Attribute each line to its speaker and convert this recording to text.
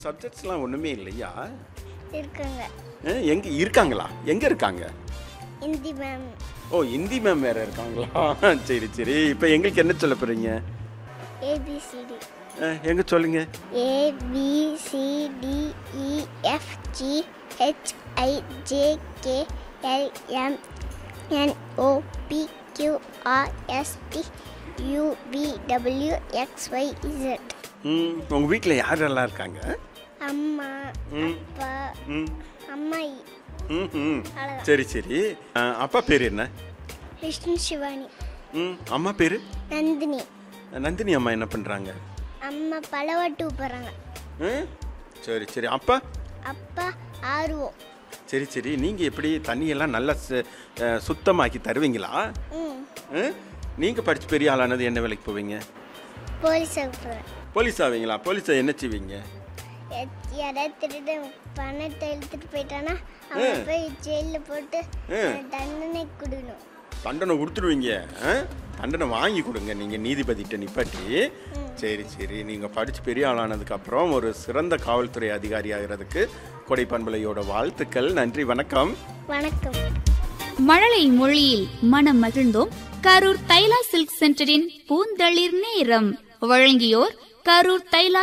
Speaker 1: சப்ஜெக்ட்ஸ்லாம் ஒன்றுமே இல்லையா
Speaker 2: இருக்காங்க
Speaker 1: அஹ், எங்க இருக்காங்களா எங்க இருக்காங்க
Speaker 2: ஹிந்தி மேம்
Speaker 1: ஓ ஹிந்தி மேம் வேற இருக்காங்களா சரி சரி இப்போ எங்களுக்கு என்ன சொல்ல போறீங்க
Speaker 2: ஏபிசிடி
Speaker 1: அஹ், எங்க சொல்லுங்க
Speaker 2: A B C D E F G H I J K L M N O P Q R S T U V W X Y Z
Speaker 1: ம் உங்க வீட்டில் யாரெல்லாம் இருக்காங்க
Speaker 2: அம்மா
Speaker 1: ம்.
Speaker 2: அப்பா
Speaker 1: ம்
Speaker 2: அம்மாயி
Speaker 1: ம் ம்
Speaker 2: அவ்வளவுதான்.
Speaker 1: சரி சரி அஹ், அப்பா பேர் என்ன
Speaker 2: விஷ்ணு சிவானி
Speaker 1: ம் அம்மா பேர்
Speaker 2: நந்தினி
Speaker 1: நந்தினி அம்மா என்ன பண்ணுறாங்க
Speaker 2: அம்மா பலவாட்டு போகிறாங்க
Speaker 1: ம் சரி சரி அப்பா
Speaker 2: அப்பா ஆர்வம்
Speaker 1: சரி சரி நீங்கள் எப்படி தண்ணியெல்லாம் நல்லா சு- அஹ், சுத்தமாக்கி தருவீங்களா
Speaker 2: ம்
Speaker 1: நீங்கள் படித்து பெரிய ஆளானது என்ன வேலைக்கு போவீங்க
Speaker 2: போலீஸாக போகிறேன்
Speaker 1: போலீஸ் ஆவீங்களா போலீஸை என்ன செய்வீங்க
Speaker 2: யாராவது திருட பணத்தை எடுத்துட்டு போயிட்டானா அவன் போய் ஜெயிலில் போட்டு அவனை தண்டனை கொடுக்கணும்
Speaker 1: தண்டனை கொடுத்துருவீங்க ஆ? தண்டனை வாங்கி கொடுங்க நீங்கள் நீதிபதிகிட்ட நிப்பாட்டி சரி சரி நீங்கள் படித்து பெரிய ஆளானதுக்கப்புறம் ஒரு சிறந்த காவல்துறை அதிகாரி ஆகிறதுக்கு கொடைப்பண்பலையோட வாழ்த்துக்கள் நன்றி வணக்கம்
Speaker 2: வணக்கம்
Speaker 3: மழலை மொழியில் மனம் மகிழ்ந்தோம் கரூர் தைலா சில்க் சென்டரின் பூந்தளிர் நேரம் வழங்கியோர் கரூர் தைலா